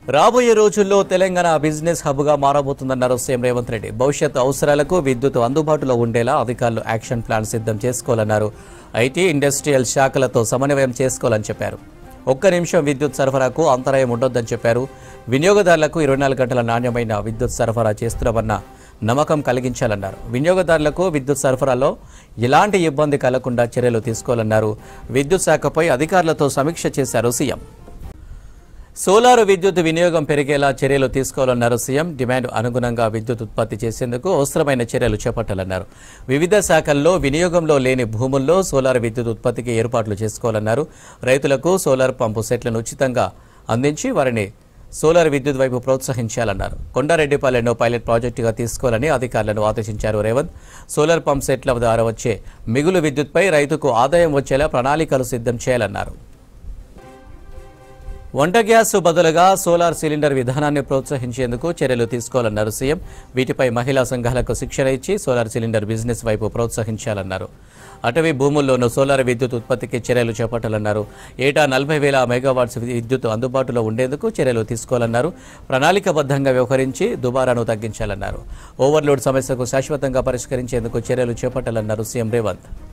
రాబోయే రోజుల్లో తెలంగాణ బిజినెస్ హబ్గా మారబోతుందన్నారు సీఎం రేవంత్ రెడ్డి భవిష్యత్ అవసరాలకు విద్యుత్ అందుబాటులో ఉండేలా అధికారులు యాక్షన్ ప్లాన్ సిద్ధం చేసుకోవాలన్నారు ఐటీ ఇండస్ట్రియల్ శాఖలతో సమన్వయం చేసుకోవాలని చెప్పారు ఒక్క నిమిషం విద్యుత్ సరఫరాకు అంతరాయం ఉండొద్దని చెప్పారు వినియోగదారులకు ఇరవై నాలుగు గంటల నాణ్యమైన విద్యుత్ సరఫరా చేస్తున్నామన్న నమ్మకం కలిగించాలన్నారు వినియోగదారులకు విద్యుత్ సరఫరాలో ఎలాంటి ఇబ్బంది కలగకుండా చర్యలు తీసుకోవాలన్నారు విద్యుత్ శాఖపై అధికారులతో సమీక్ష చేశారు సీఎం సోలార్ విద్యుత్ వినియోగం పెరిగేలా చర్యలు తీసుకోవాలన్నారు సీఎం డిమాండ్ అనుగుణంగా విద్యుత్ ఉత్పత్తి చేసేందుకు అవసరమైన చర్యలు చేపట్టాలన్నారు వివిధ శాఖల్లో వినియోగంలో లేని భూముల్లో సోలార్ విద్యుత్ ఉత్పత్తికి ఏర్పాట్లు చేసుకోవాలన్నారు రైతులకు సోలార్ పంపు సెట్లను ఉచితంగా అందించి వారిని సోలార్ విద్యుత్ వైపు ప్రోత్సహించాలన్నారు కొండారెడ్డిపాలెంలో పైలట్ ప్రాజెక్టుగా తీసుకోవాలని అధికారులను ఆదేశించారు రేవంత్ సోలార్ పంప్ సెట్ల ద్వారా వచ్చే మిగులు విద్యుత్పై రైతుకు ఆదాయం వచ్చేలా ప్రణాళికలు సిద్ధం చేయాలన్నారు వంట గ్యాస్ బదులుగా సోలార్ సిలిండర్ విధానాన్ని ప్రోత్సహించేందుకు చర్యలు తీసుకోవాలన్నారు సీఎం వీటిపై మహిళా సంఘాలకు శిక్షణ ఇచ్చి సోలార్ సిలిండర్ బిజినెస్ వైపు ప్రోత్సహించాలన్నారు అటవీ భూముల్లోనూ సోలార్ విద్యుత్ ఉత్పత్తికి చర్యలు చేపట్టాలన్నారు ఏటా నలభై వేల మెగావాట్స్ విద్యుత్ అందుబాటులో ఉండేందుకు చర్యలు తీసుకోవాలన్నారు ప్రణాళికబద్ధంగా వ్యవహరించి దుబారాను తగ్గించాలన్నారు ఓవర్లోడ్ సమస్యకు శాశ్వతంగా పరిష్కరించేందుకు చర్యలు చేపట్టాలన్నారు సీఎం రేవంత్